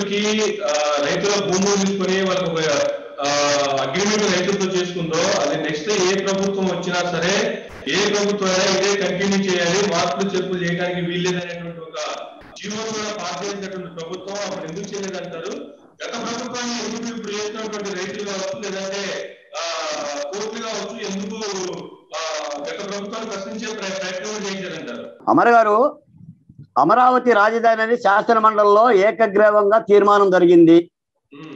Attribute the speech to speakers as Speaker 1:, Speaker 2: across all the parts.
Speaker 1: రైతులకి ఆ, రైతుల భూములు తీసుకొని వాళ్ళకి ఒక అగ్రిమెంట్ రైతులతో చేసుకుందో అది నెక్స్ట్ ఏ ప్రభుత్వం వచ్చినా సరే ఏ ప్రభుత్వం అయినా ఇదే కంటిన్యూ చేయాలి మార్పులు చెప్పులు చేయడానికి వీల్లేదనేటువంటి ఒక జీవోను కూడా పాస్ చేసినటువంటి ప్రభుత్వం అప్పుడు ఎందుకు చేయలేదంటారు గత ప్రభుత్వాన్ని ఎందుకు ఇప్పుడు చేస్తున్నటువంటి రైతులు కావచ్చు లేదంటే ఆ, కోర్టులు కావచ్చు ఎందుకు ఆ, గత ప్రభుత్వాన్ని ప్రశ్నించే ప్ర- ప్రయత్నం చేయించారంటారు
Speaker 2: అమర్ గారు అమరావతి రాజధాని అని శాసన మండలిలో ఏకగ్రీవంగా తీర్మానం జరిగింది
Speaker 1: ఉమ్,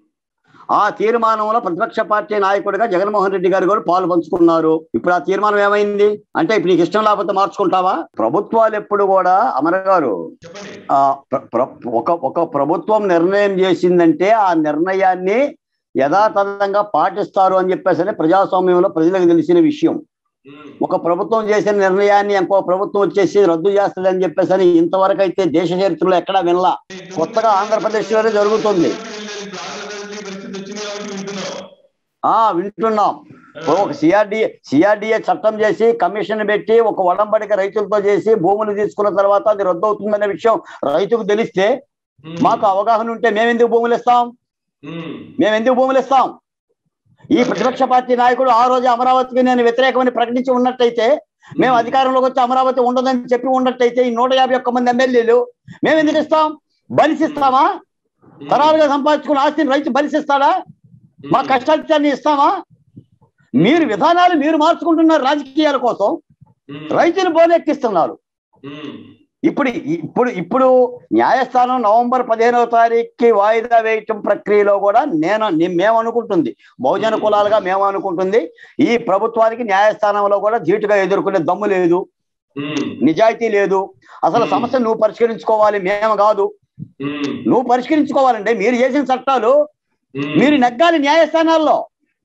Speaker 2: ఆ తీర్మానంలో ప్రతిపక్ష పార్టీ నాయకుడిగా జగన్మోహన్ రెడ్డి గారు కూడా పాలు పంచుకున్నారు ఇప్పుడు ఆ తీర్మానం ఏమైంది అంటే ఇప్పుడు నీకు ఇష్టం లేకపోతే మార్చుకుంటావా ప్రభుత్వాలు ఎప్పుడు కూడా అమర్ గారు
Speaker 1: చెప్పండి
Speaker 2: ఆ ప్ర- ప్ర- ఒక ఒక ప్రభుత్వం నిర్ణయం చేసిందంటే ఆ నిర్ణయాన్ని యథాతథంగా పాటిస్తారు అని చెప్పేసి అని ప్రజాస్వామ్యంలో ప్రజలకు తెలిసిన విషయం
Speaker 1: ఉమ్,
Speaker 2: ఒక ప్రభుత్వం చేసిన నిర్ణయాన్ని ఇంకో ప్రభుత్వం వచ్చేసి రద్దు చేస్తుంది అని చెప్పేసి అని ఇంతవరకు అయితే దేశ చరిత్రలో ఎక్కడా వినలా కొత్తగా ఆంధ్రప్రదేశ్ లోనే జరుగుతుంది
Speaker 1: ఇప్పుడు ఆంధ్రప్రదేశ్ పరిస్థితి వచ్చింది కాబట్టి వింటున్నాం
Speaker 2: ఆ వింటున్నాం ఇప్పుడు ఒక సిఆర్డి సిఆర్డిఏ చట్టం చేసి కమిషన్ పెట్టి ఒక ఒడంబడిక రైతులతో చేసి భూములు తీసుకున్న తర్వాత అది రద్దు అవుతుందనే విషయం రైతుకు తెలిస్తే
Speaker 1: ఉమ్,
Speaker 2: మాకు అవగాహన ఉంటే మేము ఎందుకు భూములు ఇస్తాం
Speaker 1: ఉమ్,
Speaker 2: మేము ఎందుకు భూములు ఇస్తాం ఈ ప్రతిపక్ష పార్టీ నాయకుడు ఆ రోజు అమరావతికి నేను వ్యతిరేకమని ప్రకటించి ఉన్నట్టయితే మేము అధికారంలోకి వచ్చి అమరావతి ఉండదని చెప్పి ఉన్నట్టయితే ఈ నూట యాభై ఒక్క మంది ఎమ్మెల్యేలు మేము ఎందుకు ఇస్తాం బలిసిస్తామా తరాలుగా సంపాదించుకున్న ఆస్తిని రైతు బలిసిస్తాడా మా కష్టాన్ని ఇస్తామా మీరు విధానాలు మీరు మార్చుకుంటున్నారు రాజకీయాల కోసం
Speaker 1: ఉమ్,
Speaker 2: రైతులు బోనెక్కిస్తున్నారు
Speaker 1: ఉమ్,
Speaker 2: ఇప్పుడు ఇప్పుడు ఇప్పుడు న్యాయస్థానం నవంబర్ పదిహేనవ తారీఖుకి వాయిదా వేయటం ప్రక్రియలో కూడా నేను నే- మేము అనుకుంటుంది బహుజన కులాలుగా మేము అనుకుంటుంది ఈ ప్రభుత్వానికి న్యాయస్థానంలో కూడా ధీటుగా ఎదుర్కొనే దమ్ము లేదు
Speaker 1: ఉమ్,
Speaker 2: నిజాయితీ లేదు అసలు సమస్య నువ్వు పరిష్కరించుకోవాలి మేము కాదు
Speaker 1: ఉమ్,
Speaker 2: నువ్వు పరిష్కరించుకోవాలంటే మీరు చేసిన చట్టాలు
Speaker 1: ఉమ్,
Speaker 2: మీరు నెగ్గాలి న్యాయస్థానాల్లో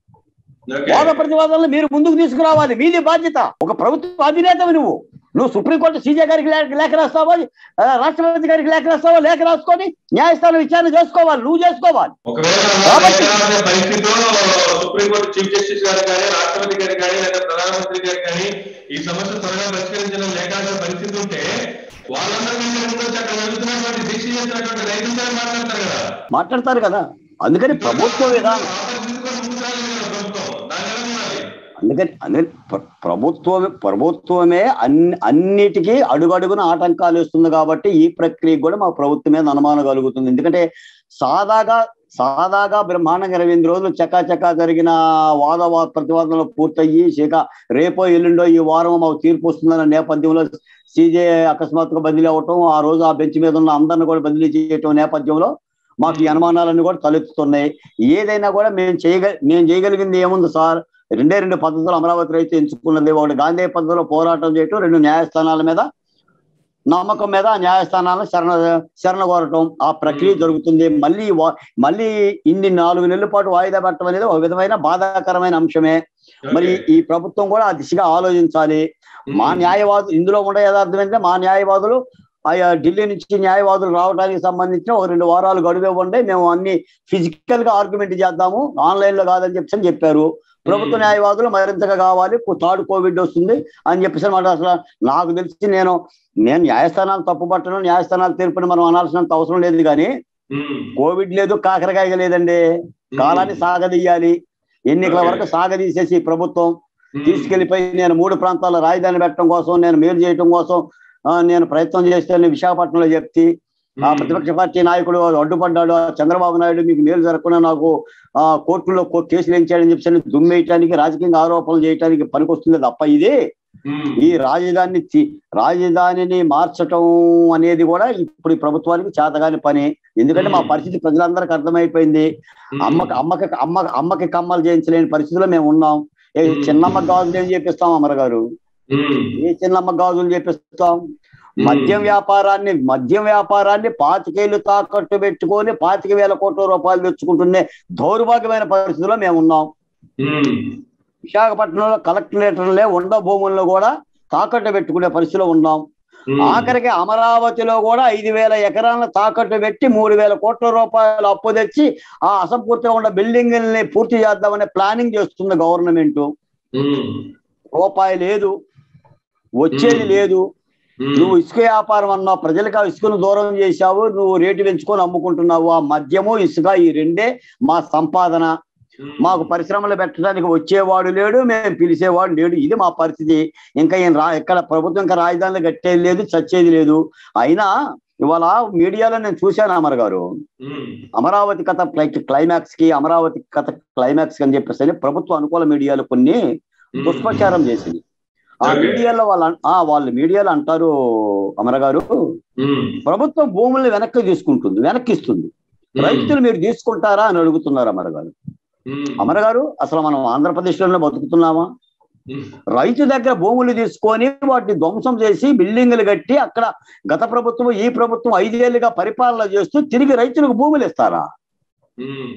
Speaker 1: ఓకే.
Speaker 2: వాద ప్రతివాదనలు మీరు ముందుకు తీసుకురావాలి మీది బాధ్యత ఒక ప్రభుత్వ అధినేతవి నువ్వు నువ్వు సుప్రీంకోర్టు సీజే గారికి లేఖ లేఖ రాస్తావా ఆ, రాష్ట్రపతి గారికి లేఖ రాస్తావా లేఖ రాసుకొని న్యాయస్థానం విచారణ చేసుకోవాలి నువ్వు చేసుకోవాలి
Speaker 1: ఒకవేళ
Speaker 2: కాబట్టి-
Speaker 1: అలా పరిస్థితిలో సుప్రీంకోర్టు చీఫ్ జస్టిస్ గారు కానీ రాష్ట్రపతి గారు కానీ లేదా ప్రధానమంత్రి గారు కానీ ఈ సమస్య త్వరగా పరిష్కరించడం లేకాల్సిన పరిస్థితి ఉంటే వాళ్ళందరికీ ముందు వచ్చి అక్కడ జరుగుతున్నటువంటి దీక్ష చేస్తున్నటువంటి రైతులతో మాట్లాడతారు కదా
Speaker 2: మాట్లాడతారు కదా అందుకని ప్రభుత్వ విధానం
Speaker 1: ఆ పరిస్థితి కూడా ముందుకు రాలేదు కదా ప్రభుత్వం దాన్ని ఎలా చూడాలి
Speaker 2: అందుకని అందుకని ప్ర- ప్రభుత్వమే ప్రభుత్వమే అన్ని అన్నిటికీ అడుగడుగున ఆటంకాలు ఇస్తుంది కాబట్టి ఈ ప్రక్రియకు కూడా మా ప్రభుత్వం మీద అనుమానం కలుగుతుంది ఎందుకంటే సాదాగా సాదాగా బ్రహ్మాండంగా ఇరవై ఎనిమిది రోజులు చకాచకా జరిగిన వాద వా- ప్రతివాదనలు పూర్తయ్యి ఇక రేపో ఎల్లుండో ఈ వారం మాకు తీర్పు వస్తుందన్న నేపథ్యంలో సీజే అకస్మాత్తుగా బదిలీ అవటం ఆ రోజు ఆ బెంచ్ మీద ఉన్న అందరిని కూడా బదిలీ చేయటం నేపథ్యంలో మాకు ఈ అనుమానాలన్నీ కూడా తలెత్తుతున్నాయి ఏదైనా కూడా మేము చేయగ మేము చేయగలిగింది ఏముంది సార్ రెండే రెండు పద్ధతులు అమరావతి రైతు ఎంచుకున్నది ఒకటి గాంధీ పద్ధతిలో పోరాటం చేయటం రెండు న్యాయస్థానాల మీద నమ్మకం మీద ఆ న్యాయస్థానాలను శరణ శరణ కోరటం ఆ ప్రక్రియ జరుగుతుంది మళ్ళీ వా- మళ్ళీ ఇన్ని నాలుగు నెలల పాటు వాయిదా పెట్టడం అనేది ఒక విధమైన బాధాకరమైన అంశమే మరి ఈ ప్రభుత్వం కూడా ఆ దిశగా ఆలోచించాలి మా న్యాయవాదు ఇందులో ఉండే యథార్థం ఏంటంటే మా న్యాయవాదులు ఆయా ఢిల్లీ నుంచి న్యాయవాదులు రావడానికి సంబంధించిన ఒక రెండు వారాలు గడువు ఇవ్వండి మేము అన్ని ఫిజికల్ గా ఆర్గ్యుమెంట్ చేద్దాము ఆన్లైన్ లో కాదని చెప్పేసి అని చెప్పారు ప్రభుత్వ
Speaker 1: మ్మ్.
Speaker 2: న్యాయవాదులు మరింతగా కావాలి కు- థర్డ్ కోవిడ్ వస్తుంది అని చెప్పేసి మాట అసలు నాకు తెలిసి నేను నేను న్యాయస్థానాలు తప్పు పట్టను న్యాయస్థానాలు తీర్పుని మనం అనాల్సినంత అవసరం లేదు కానీ కోవిడ్ లేదు కాకరకాయ లేదండి కాలాన్ని సాగదీయాలి ఎన్నికల
Speaker 1: Okay.
Speaker 2: వరకు సాగదీసేసి ఈ ప్రభుత్వం తీసుకెళ్లిపోయి నేను మూడు ప్రాంతాల రాజధాని పెట్టడం కోసం నేను మేలు చేయడం కోసం ఆ, నేను ప్రయత్నం చేస్తాను విశాఖపట్నంలో చెప్తే ఆ ప్రతిపక్ష పార్టీ నాయకుడు అడ్డుపడ్డాడు ఆ చంద్రబాబు నాయుడు మీకు మేలు జరగకుండా నాకు ఆ కోర్టులో కో- కేసులు ఎంచాడని చెప్పి దుమ్మేయటానికి రాజకీయంగా ఆరోపణలు చేయడానికి పనికొస్తుంది తప్ప ఇది ఈ రాజధాని తి- రాజధానిని మార్చటం అనేది కూడా ఇప్పుడు ఈ ప్రభుత్వానికి చేతగాని పని ఎందుకంటే మా పరిస్థితి ప్రజలందరికీ అర్థమైపోయింది అమ్మకి అమ్మకి అమ్మ అమ్మకి కమ్మలు చేయించలేని పరిస్థితిలో మేము ఉన్నాం ఏ చిన్నమ్మ గాజులు ఏం చేపిస్తాం అమర గారు ఏ చిన్నమ్మ గాజులు చేపిస్తాం మద్యం వ్యాపారాన్ని మద్యం వ్యాపారాన్ని పాతికేళ్లు తాకట్టు పెట్టుకొని పాతిక వేల కోట్ల రూపాయలు తెచ్చుకుంటున్నే దౌర్భాగ్యమైన పరిస్థితిలో మేము ఉన్నాం విశాఖపట్నంలో కలెక్టరేటర్లే ఉండ భూములను కూడా తాకట్టు పెట్టుకునే పరిస్థితిలో ఉన్నాం ఆఖరికి అమరావతిలో కూడా ఐదు వేల ఎకరాలను తాకట్టు పెట్టి మూడు వేల కోట్ల రూపాయలు అప్పు తెచ్చి ఆ అసంపూర్తిగా ఉన్న బిల్డింగుల్ని పూర్తి చేద్దామనే ప్లానింగ్ చేస్తుంది గవర్నమెంట్ రూపాయి లేదు వచ్చేది
Speaker 1: మ్మ్.
Speaker 2: లేదు
Speaker 1: ఉమ్,
Speaker 2: నువ్వు ఇసుక వ్యాపారం అన్నావు ప్రజలకు ఆ ఇసుకను దూరం చేశావు నువ్వు రేటు పెంచుకొని అమ్ముకుంటున్నావు ఆ మద్యము ఇసుక ఈ రెండే మా సంపాదన
Speaker 1: ఉమ్,
Speaker 2: మాకు పరిశ్రమలు పెట్టడానికి వచ్చేవాడు లేడు మేము పిలిచేవాడు లేడు ఇది మా పరిస్థితి ఇంకా ఏం రా ఇక్కడ ప్రభుత్వం ఇంకా రాజధానిలో కట్టేది లేదు చచ్చేది లేదు అయినా ఇవాళ మీడియాలో నేను చూశాను అమర్ గారు
Speaker 1: ఉమ్,
Speaker 2: అమరావతి కథ క్లై- క్లైమాక్స్ కి అమరావతి కథ క్లైమాక్స్ అని చెప్పేసి ప్రభుత్వ అనుకూల మీడియాలు కొన్ని
Speaker 1: ఉమ్,
Speaker 2: దుష్ప్రచారం చేసింది ఆ
Speaker 1: Okay.
Speaker 2: మీడియాలో వాళ్ళ ఆ వాళ్ళు మీడియాలో అంటారు అమర గారు
Speaker 1: ఉమ్,
Speaker 2: ప్రభుత్వం భూముల్ని వెనక్కి తీసుకుంటుంది వెనక్కి ఇస్తుంది
Speaker 1: ఉమ్,
Speaker 2: రైతులు మీరు తీసుకుంటారా అని అడుగుతున్నారు అమర గారు
Speaker 1: ఉమ్,
Speaker 2: అమర గారు అసలు మనం ఆంధ్రప్రదేశ్ లోనే బతుకుతున్నామా
Speaker 1: ఉమ్,
Speaker 2: రైతు దగ్గర భూములు తీసుకొని వాటిని ధ్వంసం చేసి బిల్డింగులు కట్టి అక్కడ గత ప్రభుత్వం ఈ ప్రభుత్వం ఐదేళ్లుగా పరిపాలన చేస్తూ తిరిగి రైతులకు భూములు ఇస్తారా
Speaker 1: ఉమ్,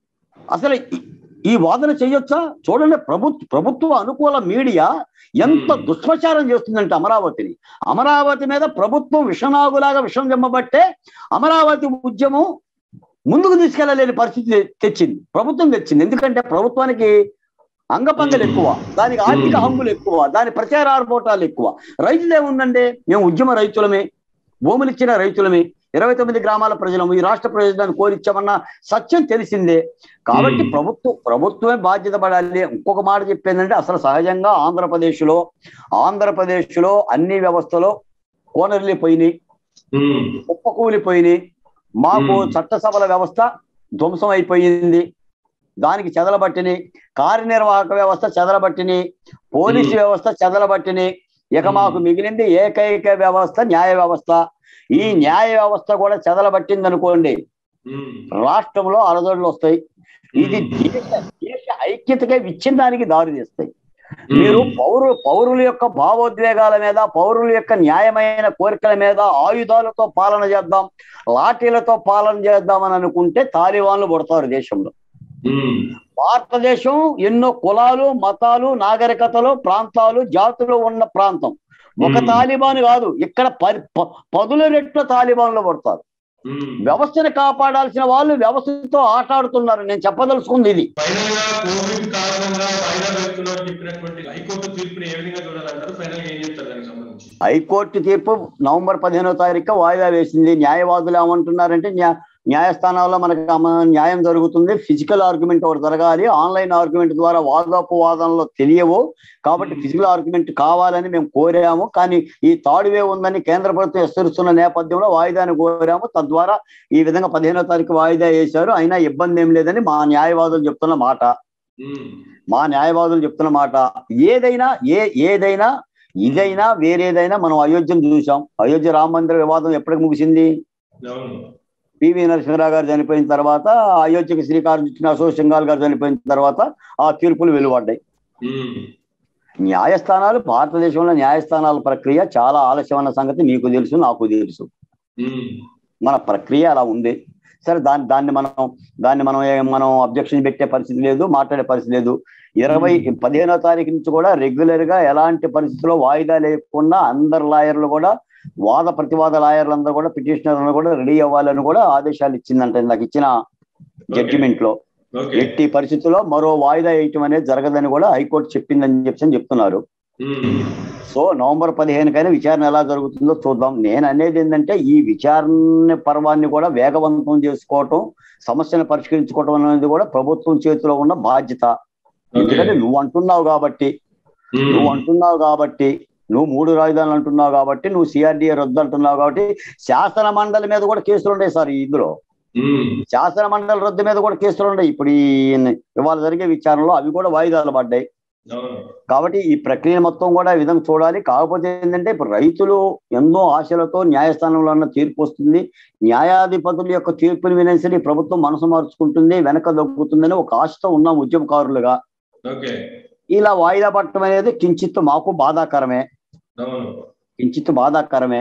Speaker 2: అసలు ఈ- ఈ వాదన చేయొచ్చా చూడండి ప్రభుత్వ ప్రభుత్వ అనుకూల మీడియా ఎంత
Speaker 1: Hmm.
Speaker 2: దుష్ప్రచారం చేస్తుందంటే అమరావతిని అమరావతి మీద ప్రభుత్వం విషనాగులాగా విషం జమ్మబట్టే అమరావతి ఉద్యమం ముందుకు తీసుకెళ్లలేని పరిస్థితి తెచ్చింది ప్రభుత్వం తెచ్చింది ఎందుకంటే ప్రభుత్వానికి అంగపంగలు ఎక్కువ దానికి ఆర్థిక
Speaker 1: Hmm.
Speaker 2: హంగులు ఎక్కువ దాని ప్రచార ఆర్భోటాలు ఎక్కువ రైతులే ఉందండి మేము ఉద్యమ రైతులమే భూములు ఇచ్చిన రైతులమే ఇరవై తొమ్మిది గ్రామాల ప్రజలము ఈ రాష్ట్ర ప్రయోజనాన్ని కోరిచ్చామన్న సత్యం తెలిసిందే కాబట్టి
Speaker 1: Hmm.
Speaker 2: ప్రభుత్వం ప్రభుత్వమే బాధ్యత పడాలి ఇంకొక మాట చెప్పేందంటే అసలు సహజంగా ఆంధ్రప్రదేశ్ లో ఆంధ్రప్రదేశ్ లో అన్ని వ్యవస్థలో కోనరిల్లిపోయినాయి
Speaker 1: ఉమ్,
Speaker 2: కుప్పకూలిపోయినాయి మాకు
Speaker 1: Hmm.
Speaker 2: చట్టసభల వ్యవస్థ ధ్వంసం అయిపోయింది దానికి చెదలబట్టిని కార్యనిర్వాహక వ్యవస్థ చెదలబట్టిని పోలీసు
Speaker 1: Hmm.
Speaker 2: వ్యవస్థ చెదలబట్టిని ఇక
Speaker 1: Hmm.
Speaker 2: మాకు మిగిలింది ఏకైక వ్యవస్థ న్యాయ వ్యవస్థ ఈ న్యాయ వ్యవస్థ కూడా చెదలబట్టింది అనుకోండి
Speaker 1: ఉమ్,
Speaker 2: రాష్ట్రంలో అలజడులు వస్తాయి ఇది దేశ దేశ ఐక్యతకే విచ్ఛిన్నానికి దారి తీస్తాయి మీరు పౌరు పౌరుల యొక్క భావోద్వేగాల మీద పౌరుల యొక్క న్యాయమైన కోరికల మీద ఆయుధాలతో పాలన చేద్దాం లాఠీలతో పాలన చేద్దాం అని అనుకుంటే తాలిబాన్లు పుడతారు దేశంలో
Speaker 1: ఉమ్,
Speaker 2: భారతదేశం ఎన్నో కులాలు మతాలు నాగరికతలు ప్రాంతాలు జాతులు ఉన్న ప్రాంతం ఒక
Speaker 1: Hmm.
Speaker 2: తాలిబాన్ కాదు ఇక్కడ పరి ప- పదుల రెట్ల తాలిబాన్లు పడతారు
Speaker 1: ఉమ్.
Speaker 2: వ్యవస్థను కాపాడాల్సిన వాళ్ళు వ్యవస్థతో ఆటాడుతున్నారు నేను చెప్పదలుచుకుంది ఇది
Speaker 1: ఫైనల్ గా కోవిడ్ కారణంగా వాయిదా వేస్తున్నారు చెప్పినటువంటి హైకోర్టు తీర్పుని ఏ విధంగా చూడాలంటారు ఫైనల్ గా ఏం చెప్తారు దానికి సంబంధించి
Speaker 2: హైకోర్టు తీర్పు నవంబర్ పదిహేనో తారీఖు వాయిదా వేసింది న్యాయవాదులు ఏమంటున్నారంటే న్యా న్యాయస్థానాల్లో మనకు అమ- న్యాయం జరుగుతుంది ఫిజికల్ ఆర్గ్యుమెంట్ ఒకటి జరగాలి ఆన్లైన్ ఆర్గ్యుమెంట్ ద్వారా వాదోపవాదనలో తెలియవు కాబట్టి
Speaker 1: Hmm.
Speaker 2: ఫిజికల్ ఆర్గ్యుమెంట్ కావాలని మేము కోరాము కానీ ఈ తాడువే ఉందని కేంద్ర ప్రభుత్వం హెచ్చరిస్తున్న నేపథ్యంలో వాయిదాను కోరాము తద్వారా ఈ విధంగా పదిహేనో తారీఖు వాయిదా వేశారు అయినా ఇబ్బంది ఏం లేదని మా న్యాయవాదులు చెప్తున్న మాట
Speaker 1: ఉమ్,
Speaker 2: మా న్యాయవాదులు చెప్తున్న మాట ఏదైనా ఏ ఏదైనా ఇదైనా వేరేదైనా మనం అయోధ్యను చూసాం అయోధ్య రామ మందిర వివాదం ఎప్పటికి ముగిసింది
Speaker 1: అవును
Speaker 2: పివి నరసింహరావు గారు చనిపోయిన తర్వాత అయోధ్యకి శ్రీకారం చుట్టిన అశోక్ సింఘాల్ గారు చనిపోయిన తర్వాత ఆ తీర్పులు వెలువడ్డాయి
Speaker 1: ఉమ్,
Speaker 2: న్యాయస్థానాలు భారతదేశంలో న్యాయస్థానాల ప్రక్రియ చాలా ఆలస్యం అన్న సంగతి మీకు తెలుసు నాకు తెలుసు
Speaker 1: ఉమ్,
Speaker 2: మన ప్రక్రియ అలా ఉంది సరే దాన్ని దాన్ని మనం దాన్ని మనం ఏ- మనం అబ్జెక్షన్ పెట్టే పరిస్థితి లేదు మాట్లాడే పరిస్థితి లేదు ఇరవై పదిహేనో తారీఖు నుంచి కూడా రెగ్యులర్ గా ఎలాంటి పరిస్థితుల్లో వాయిదా లేకుండా అందరు లాయర్లు కూడా వాద ప్రతివాద లాయర్లందరూ కూడా పిటిషనర్లు కూడా రెడీ అవ్వాలని కూడా ఆదేశాలు ఇచ్చిందంట నాకు ఇచ్చిన జడ్జిమెంట్ లో
Speaker 1: ఓకే
Speaker 2: ఎట్టి పరిస్థితుల్లో మరో వాయిదా వేయటం అనేది జరగదని కూడా హైకోర్టు చెప్పిందని చెప్పి చెప్తున్నారు
Speaker 1: ఉమ్,
Speaker 2: సో నవంబర్ పదిహేనుకైనా విచారణ ఎలా జరుగుతుందో చూద్దాం నేను అనేది ఏంటంటే ఈ విచారణ పర్వాన్ని కూడా వేగవంతం చేసుకోవటం సమస్యను పరిష్కరించుకోవటం అనేది కూడా ప్రభుత్వం చేతిలో ఉన్న బాధ్యత
Speaker 1: ఓకే
Speaker 2: ఎందుకంటే నువ్వు అంటున్నావు కాబట్టి
Speaker 1: ఉమ్,
Speaker 2: నువ్వు అంటున్నావు కాబట్టి నువ్వు మూడు రాజధానులు అంటున్నావు కాబట్టి నువ్వు సిఆర్డీఏ రద్దు అంటున్నావు కాబట్టి శాసన మండలి మీద కూడా కేసులు ఉన్నాయి సార్ ఇందులో
Speaker 1: ఉమ్,
Speaker 2: శాసన మండలి రద్దు మీద కూడా కేసులు ఉన్నాయి ఇప్పుడు ఈ ఇవాళ జరిగే విచారణలో అవి కూడా వాయిదాలు పడ్డాయి
Speaker 1: అవును
Speaker 2: కాబట్టి ఈ ప్రక్రియ మొత్తం కూడా ఈ విధంగా చూడాలి కాకపోతే ఏంటంటే ఇప్పుడు రైతులు ఎన్నో ఆశలతో న్యాయస్థానంలో ఉన్న తీర్పు వస్తుంది న్యాయాధిపతుల యొక్క తీర్పుని వినేసి ప్రభుత్వం మనసు మార్చుకుంటుంది వెనక దొక్కుతుందని ఒక ఆశతో ఉన్నాం ఉద్యమకారులుగా
Speaker 1: ఓకే
Speaker 2: ఇలా వాయిదా పట్టడం అనేది కించిత్ మాకు బాధాకరమే
Speaker 1: అవును
Speaker 2: కించిత్ బాధాకరమే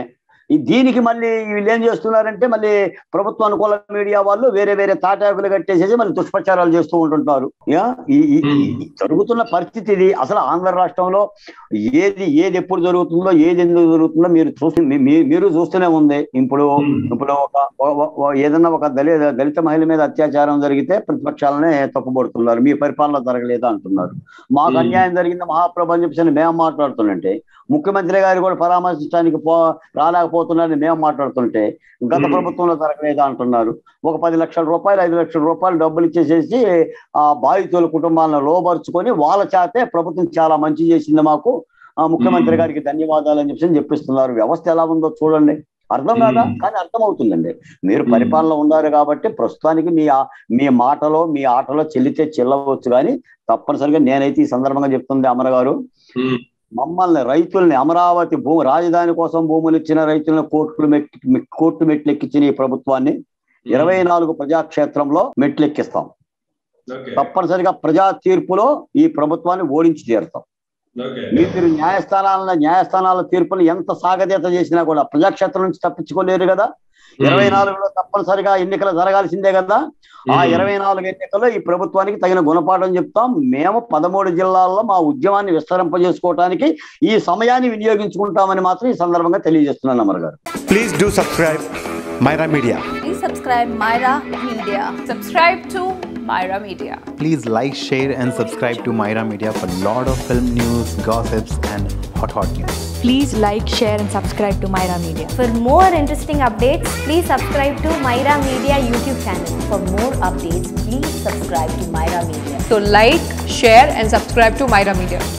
Speaker 2: ఈ దీనికి మళ్ళీ వీళ్ళు ఏం చేస్తున్నారంటే మళ్ళీ ప్రభుత్వ అనుకూల మీడియా వాళ్ళు వేరే వేరే తాటాకులు కట్టేసేసి మళ్ళీ దుష్ప్రచారాలు చేస్తూ ఉంటుంటారు యా? ఈ ఈ- ఈ- ఈ జరుగుతున్న పరిస్థితి ఇది అసలు ఆంధ్ర రాష్ట్రంలో ఏది ఏది ఎప్పుడు జరుగుతుందో ఏది ఎందుకు జరుగుతుందో మీరు చూస్తూ మీ- మీ- మీరు చూస్తూనే ఉంది ఇప్పుడు ఇప్పుడు ఒక ఓ- ఓ- ఓ- ఏదన్నా ఒక దళిత దళిత మహిళ మీద అత్యాచారం జరిగితే ప్రతిపక్షాలనే తప్పుపడుతున్నారు మీ పరిపాలన జరగలేదు అంటున్నారు మాకు
Speaker 1: Hmm.
Speaker 2: అన్యాయం జరిగింది మహాప్రభు అని చెప్పేసి మేము మాట్లాడుతుంటే ముఖ్యమంత్రి గారు కూడా పరామర్శించడానికి పో రాలేకపోతున్నారని మేము మాట్లాడుతుంటే గత
Speaker 1: Hmm.
Speaker 2: ప్రభుత్వంలో జరగలేదా అంటున్నారు ఒక పది లక్షల రూపాయలు ఐదు లక్షల రూపాయలు డబ్బులు ఇచ్చేసేసి ఆ బాధితుల కుటుంబాలను లోబరుచుకొని వాళ్ళ చేతే ప్రభుత్వం చాలా మంచి చేసింది మాకు ఆ ముఖ్యమంత్రి
Speaker 1: Hmm.
Speaker 2: గారికి ధన్యవాదాలు అని చెప్పి చెప్పిస్తున్నారు వ్యవస్థ ఎలా ఉందో చూడండి అర్థం కాదా
Speaker 1: Hmm.
Speaker 2: కానీ అర్థం అవుతుందండి మీరు
Speaker 1: Hmm.
Speaker 2: పరిపాలన ఉన్నారు కాబట్టి ప్రస్తుతానికి మీ ఆ- మీ మాటలో మీ ఆటలో చెల్లితే చెల్లవచ్చు కానీ తప్పనిసరిగా నేనైతే ఈ సందర్భంగా చెప్తుంది అమర గారు
Speaker 1: ఉమ్,
Speaker 2: మమ్మల్ని రైతుల్ని అమరావతి భూమి రాజధాని కోసం భూములు ఇచ్చిన రైతులను కోర్టులు మెట్టి కోర్టు మెట్లెక్కించిన ఈ ప్రభుత్వాన్ని ఇరవై నాలుగు ప్రజాక్షేత్రంలో మెట్లెక్కిస్తాం
Speaker 1: ఓకే
Speaker 2: తప్పనిసరిగా ప్రజా తీర్పులో ఈ ప్రభుత్వాన్ని ఓడించి తీరుతాం
Speaker 1: ఓకే
Speaker 2: మీరు న్యాయస్థానాల న్యాయస్థానాల తీర్పులు ఎంత సాగదీత చేసినా కూడా ప్రజాక్షేత్రం నుంచి తప్పించుకోలేరు కదా ఇరవై నాలుగులో తప్పనిసరిగా ఎన్నికలు జరగాల్సిందే కదా ఆ
Speaker 1: ఉమ్,
Speaker 2: ఇరవై నాలుగు ఎన్నికల్లో ఈ ప్రభుత్వానికి తగిన గుణపాఠం చెప్తాం మేము పదమూడు జిల్లాల్లో మా ఉద్యమాన్ని విస్తరింపజేసుకోవడానికి ఈ సమయాన్ని వినియోగించుకుంటామని మాత్రం ఈ సందర్భంగా తెలియజేస్తున్నాను అమర్ గారు
Speaker 3: Please do subscribe Myra Media.
Speaker 4: Please subscribe Myra Media. Subscribe to Myra Media.
Speaker 5: Please like, share, and subscribe to Myra Media for lot of film news, gossips, and hot hot news.
Speaker 6: Please like, share, and subscribe to Myra Media.
Speaker 7: For more interesting updates, please subscribe to Myra Media YouTube channel.
Speaker 8: For more updates, please subscribe to Myra Media.
Speaker 4: So like, share and subscribe to Myra Media.